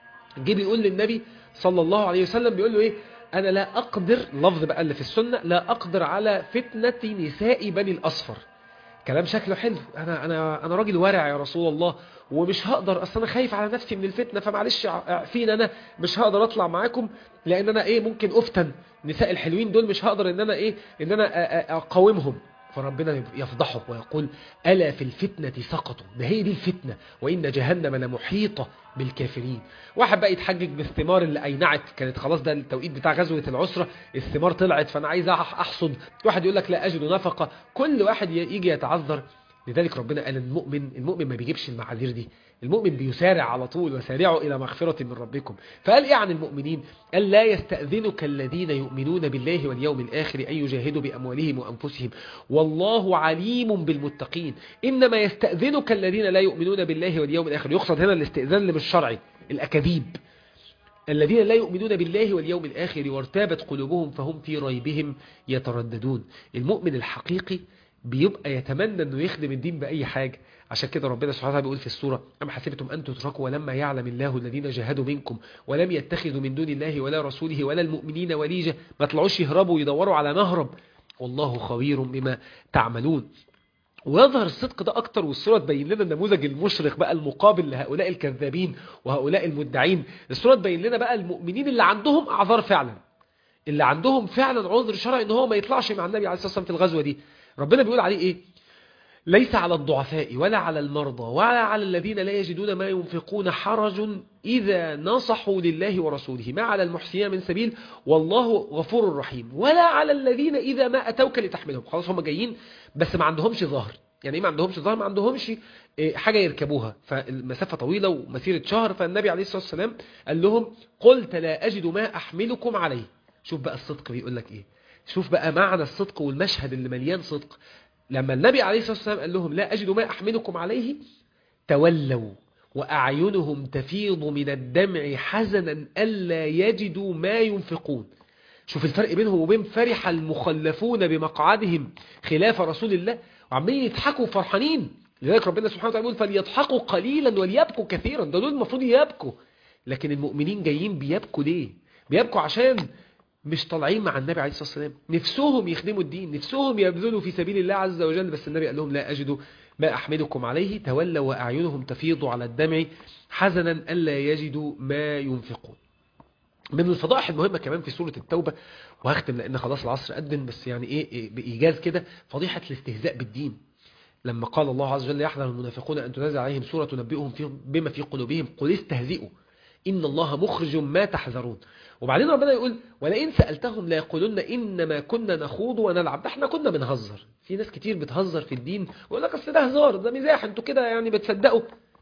S1: جه بيقول للنبي صلى الله عليه وسلم بيقول له ايه انا لا اقدر لفظ بقى اللي في السنة لا اقدر على فتنة نساء بني الاصفر كلام شكله حلو انا انا انا راجل ورع يا رسول الله ومش هقدر اصل انا خايف على نفسي من الفتنه فمعلش فين انا مش هقدر اطلع معاكم لان انا ايه ممكن افتن نساء الحلوين دول مش هقدر ان انا ايه ان انا أ- أ- اقاومهم فربنا يفضحه ويقول ألا في الفتنة سقطوا ده هي دي الفتنة وإن جهنم لمحيطة بالكافرين واحد بقى يتحجج بالثمار اللي أينعت كانت خلاص ده التوقيت بتاع غزوة العسرة الثمار طلعت فأنا عايز أح- أحصد واحد يقول لك لا أجد نفقة كل واحد ي- يجي يتعذر لذلك ربنا قال المؤمن المؤمن ما بيجيبش المعاذير دي المؤمن بيسارع على طول وسارعوا إلى مغفرة من ربكم فقال إيه عن المؤمنين قال لا يستأذنك الذين يؤمنون بالله واليوم الآخر أن يجاهدوا بأموالهم وأنفسهم والله عليم بالمتقين إنما يستأذنك الذين لا يؤمنون بالله واليوم الآخر يقصد هنا الاستئذان اللي مش شرعي الأكاذيب الذين لا يؤمنون بالله واليوم الآخر وارتابت قلوبهم فهم في ريبهم يترددون المؤمن الحقيقي بيبقى يتمنى انه يخدم الدين بأي حاجة عشان كده ربنا سبحانه وتعالى بيقول في السورة أم حسبتم أن تتركوا ولما يعلم الله الذين جاهدوا منكم ولم يتخذوا من دون الله ولا رسوله ولا المؤمنين وليجة ما طلعوش يهربوا ويدوروا على مهرب والله خبير بما تعملون ويظهر الصدق ده أكتر والصورة تبين لنا النموذج المشرق بقى المقابل لهؤلاء الكذابين وهؤلاء المدعين الصورة تبين لنا بقى المؤمنين اللي عندهم أعذار فعلا اللي عندهم فعلا عذر شرعي ان هو ما يطلعش مع النبي عليه الصلاة والسلام في الغزوة دي ربنا بيقول عليه ايه ليس على الضعفاء ولا على المرضى ولا على الذين لا يجدون ما ينفقون حرج إذا نصحوا لله ورسوله ما على المحسنين من سبيل والله غفور رحيم ولا على الذين إذا ما أتوك لتحملهم خلاص هم جايين بس ما عندهمش ظهر يعني ايه ما عندهمش ظهر ما عندهمش إيه، حاجة يركبوها فالمسافة طويلة ومسيرة شهر فالنبي عليه الصلاة والسلام قال لهم قلت لا أجد ما أحملكم عليه شوف بقى الصدق بيقول لك إيه شوف بقى معنى الصدق والمشهد اللي مليان صدق لما النبي عليه الصلاة والسلام قال لهم لا أجد ما أحملكم عليه تولوا وأعينهم تفيض من الدمع حزنا ألا يجدوا ما ينفقون شوف الفرق بينهم وبين فرح المخلفون بمقعدهم خلاف رسول الله وعمالين يضحكوا فرحانين لذلك ربنا سبحانه وتعالى يقول فليضحكوا قليلا وليبكوا كثيرا ده دول المفروض يبكوا لكن المؤمنين جايين بيبكوا ليه بيبكوا عشان مش طالعين مع النبي عليه الصلاة والسلام نفسهم يخدموا الدين نفسهم يبذلوا في سبيل الله عز وجل بس النبي قال لهم لا أجد ما أحملكم عليه تولوا وأعينهم تفيض على الدمع حزنا ألا يجدوا ما ينفقون من الفضائح المهمة كمان في سورة التوبة وهختم لأن خلاص العصر أدن بس يعني إيه, إيه بإيجاز كده فضيحة الاستهزاء بالدين لما قال الله عز وجل يحذر المنافقون أن تنزل عليهم سورة تنبئهم في بما في قلوبهم قل استهزئوا إن الله مخرج ما تحذرون وبعدين ربنا يقول ولئن سألتهم لا يقولون إنما كنا نخوض ونلعب ده احنا كنا بنهزر في ناس كتير بتهزر في الدين ويقول لك أصل ده هزار ده مزاح انتوا كده يعني بتصدقوا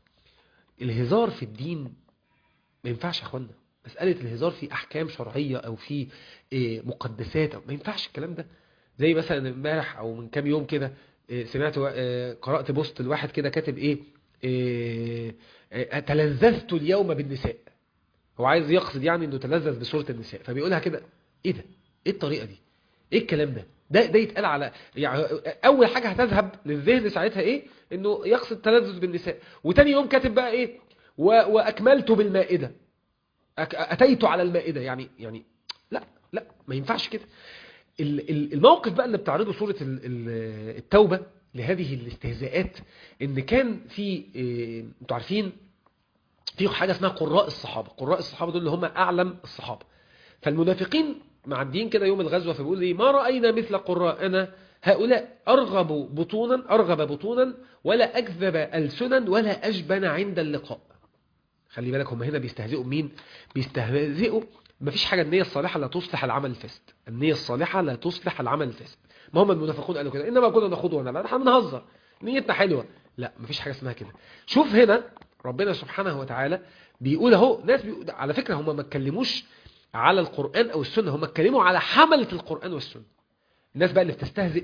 S1: الهزار في الدين ما ينفعش يا اخوانا مسألة الهزار في أحكام شرعية أو في إيه، مقدسات أو ما ينفعش الكلام ده زي مثلا امبارح أو من كام يوم كده إيه، سمعت وا- إيه، قرأت بوست الواحد كده كاتب إيه إيه، إيه، تلذذت اليوم بالنساء هو عايز يقصد يعني انه تلذذ بصورة النساء فبيقولها كده ايه ده ايه الطريقة دي ايه الكلام ده ده ده يتقال على يعني اول حاجة هتذهب للذهن ساعتها ايه انه يقصد تلذذ بالنساء وتاني يوم كاتب بقى ايه و... واكملت بالمائدة أك... اتيت على المائدة يعني يعني لا لا ما ينفعش كده ال- ال- الموقف بقى اللي بتعرضه سورة ال- ال- التوبة لهذه الاستهزاءات ان كان في إيه، انتوا عارفين في حاجة اسمها قراء الصحابة قراء الصحابة دول اللي هم أعلم الصحابة فالمنافقين معديين كده يوم الغزوة فبيقول ايه ما رأينا مثل قراءنا هؤلاء أرغب بطونا أرغب بطونا ولا أكذب ألسنا ولا أجبن عند اللقاء خلي بالك هم هنا بيستهزئوا مين بيستهزئوا مفيش حاجة النية الصالحة لا تصلح العمل الفاسد النية الصالحة لا تصلح العمل الفاسد ما هم المنافقون قالوا كده إنما كنا نخوض ونلعب احنا بنهزر نيتنا حلوة لا مفيش حاجة اسمها كده شوف هنا ربنا سبحانه وتعالى بيقول اهو ناس بيقول على فكرة هم ما اتكلموش على القرآن أو السنة هم اتكلموا على حملة القرآن والسنة الناس بقى اللي بتستهزئ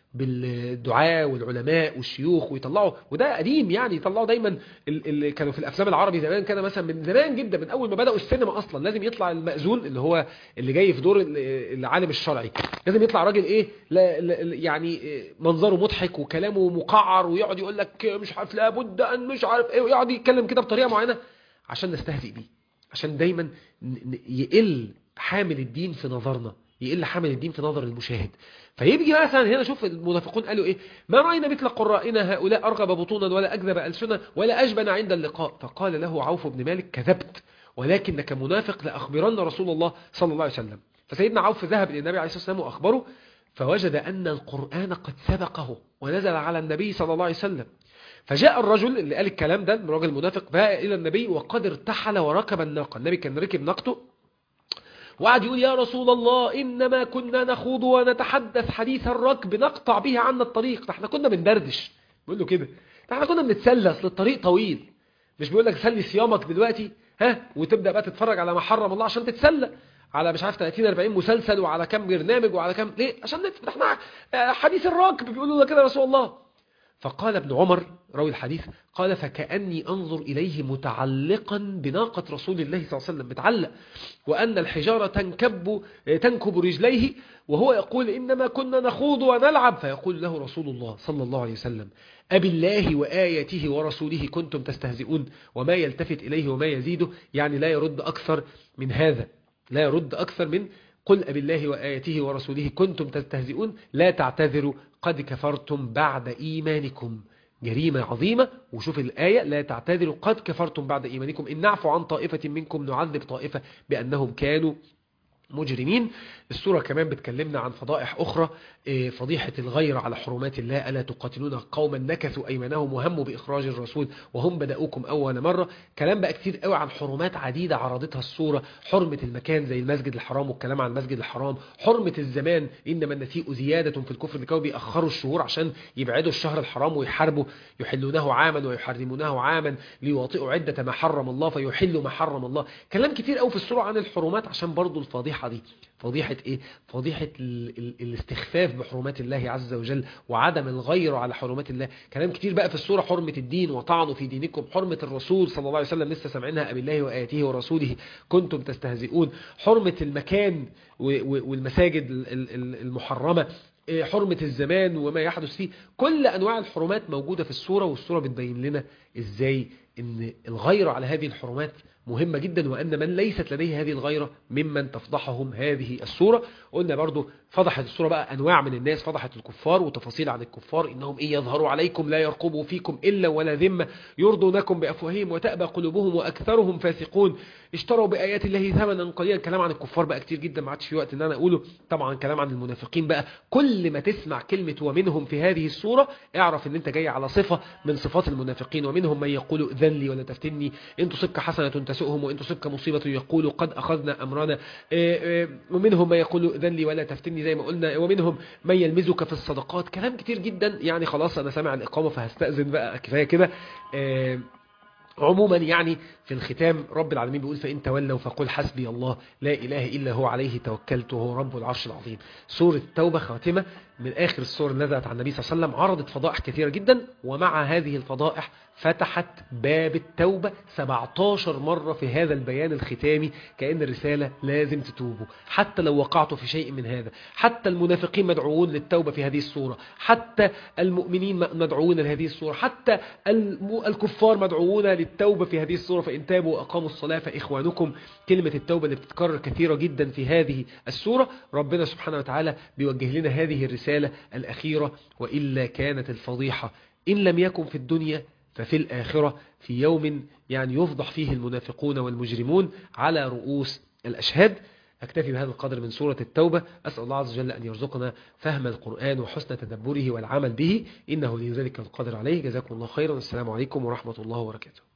S1: بالدعاء والعلماء والشيوخ ويطلعوا وده قديم يعني يطلعوا دايما اللي كانوا في الافلام العربي زمان كده مثلا من زمان جدا من اول ما بداوا السينما اصلا لازم يطلع المأذون اللي هو اللي جاي في دور العالم الشرعي لازم يطلع راجل ايه لا لا يعني منظره مضحك وكلامه مقعر ويقعد يقول لك مش عارف لابد ان مش عارف ايه ويقعد يتكلم كده بطريقه معينه عشان نستهزئ بيه عشان دايما يقل حامل الدين في نظرنا يقل حامل الدين في نظر المشاهد فيجي مثلا هنا شوف المنافقون قالوا ايه ما رأينا مثل قرائنا هؤلاء أرغب بطونا ولا أكذب ألسنا ولا أجبن عند اللقاء فقال له عوف بن مالك كذبت ولكنك منافق لأخبرن رسول الله صلى الله عليه وسلم فسيدنا عوف ذهب إلى النبي عليه الصلاة والسلام وأخبره فوجد أن القرآن قد سبقه ونزل على النبي صلى الله عليه وسلم فجاء الرجل اللي قال الكلام ده الراجل المنافق جاء إلى النبي وقد ارتحل وركب الناقة النبي كان ركب ناقته وقعد يقول يا رسول الله إنما كنا نخوض ونتحدث حديث الركب نقطع به عنا الطريق احنا كنا بندردش بيقول له كده احنا كنا بنتسلى اصل الطريق طويل مش بيقول لك سلي صيامك دلوقتي ها وتبدأ بقى تتفرج على ما حرم الله عشان تتسلى على مش عارف 30 40 مسلسل وعلى كام برنامج وعلى كام ليه عشان احنا حديث الركب بيقولوا له كده يا رسول الله فقال ابن عمر راوي الحديث قال فكأني أنظر إليه متعلقا بناقة رسول الله صلى الله عليه وسلم متعلق وأن الحجارة تنكب, تنكب رجليه وهو يقول إنما كنا نخوض ونلعب فيقول له رسول الله صلى الله عليه وسلم أبي الله وآياته ورسوله كنتم تستهزئون وما يلتفت إليه وما يزيده يعني لا يرد أكثر من هذا لا يرد أكثر من قل أبي الله وآياته ورسوله كنتم تستهزئون لا تعتذروا قد كفرتم بعد إيمانكم جريمة عظيمة وشوف الآية لا تعتذروا قد كفرتم بعد إيمانكم إن نعفو عن طائفة منكم نعذب طائفة بأنهم كانوا مجرمين السورة كمان بتكلمنا عن فضائح أخرى فضيحة الغير على حرمات الله ألا تقاتلون قوما نكثوا أيمانهم وهموا بإخراج الرسول وهم بدأوكم أول مرة كلام بقى كتير قوي عن حرمات عديدة عرضتها السورة حرمة المكان زي المسجد الحرام والكلام عن المسجد الحرام حرمة الزمان إنما النسيء زيادة في الكفر اللي كانوا بيأخروا الشهور عشان يبعدوا الشهر الحرام ويحاربوا يحلونه عاما ويحرمونه عاما ليواطئوا عدة ما حرم الله فيحلوا ما حرم الله كلام كتير قوي في السورة عن الحرمات عشان برضو الفضيحة دي فضيحة ايه فضيحة ال ال الاستخفاف بحرمات الله عز وجل وعدم الغير على حرمات الله كلام كتير بقى في السورة حرمة الدين وطعنوا في دينكم حرمة الرسول صلى الله عليه وسلم لسه سامعينها أبي الله وآياته ورسوله كنتم تستهزئون حرمة المكان والمساجد المحرمة حرمة الزمان وما يحدث فيه كل أنواع الحرمات موجودة في السورة والسورة بتبين لنا إزاي إن الغير على هذه الحرمات مهمة جدا وأن من ليست لديه هذه الغيرة ممن تفضحهم هذه السورة قلنا برضو فضحت السورة بقى أنواع من الناس فضحت الكفار وتفاصيل عن الكفار إنهم إن يظهروا عليكم لا يرقبوا فيكم إلا ولا ذمة يرضونكم بأفواههم وتأبى قلوبهم وأكثرهم فاسقون اشتروا بآيات الله ثمنا قليلا كلام عن الكفار بقى كتير جدا ما عادش في وقت إن أنا أقوله طبعا كلام عن المنافقين بقى كل ما تسمع كلمة ومنهم في هذه السورة اعرف إن أنت جاي على صفة من صفات المنافقين ومنهم من يقول ذن لي ولا تفتني إن تصبك حسنة تسؤهم وإن تصبك مصيبة يقول قد أخذنا أمرنا ومنهم من يقول ذن لي ولا تفتني زي ما قلنا ومنهم من يلمزك في الصدقات كلام كتير جدا يعني خلاص أنا سامع الإقامة فهستأذن بقى كفاية كده عموما يعني في الختام رب العالمين بيقول فإن تولوا فقل حسبي الله لا إله إلا هو عليه توكلت وهو رب العرش العظيم سورة التوبة خاتمة من آخر السور اللي نزلت على النبي صلى الله عليه وسلم عرضت فضائح كثيرة جدا ومع هذه الفضائح فتحت باب التوبة 17 مرة في هذا البيان الختامي كأن الرسالة لازم تتوبوا حتى لو وقعتوا في شيء من هذا حتى المنافقين مدعوون للتوبة في هذه السورة حتى المؤمنين مدعوون لهذه السورة حتى الكفار مدعوون التوبة في هذه السورة فإن تابوا وأقاموا الصلاة فإخوانكم كلمة التوبة اللي بتتكرر كثيرة جدا في هذه السورة ربنا سبحانه وتعالى بيوجه لنا هذه الرسالة الأخيرة وإلا كانت الفضيحة إن لم يكن في الدنيا ففي الآخرة في يوم يعني يفضح فيه المنافقون والمجرمون على رؤوس الأشهاد أكتفي بهذا القدر من سورة التوبة أسأل الله عز وجل أن يرزقنا فهم القرآن وحسن تدبره والعمل به إنه لذلك القدر عليه جزاكم الله خيرا السلام عليكم ورحمة الله وبركاته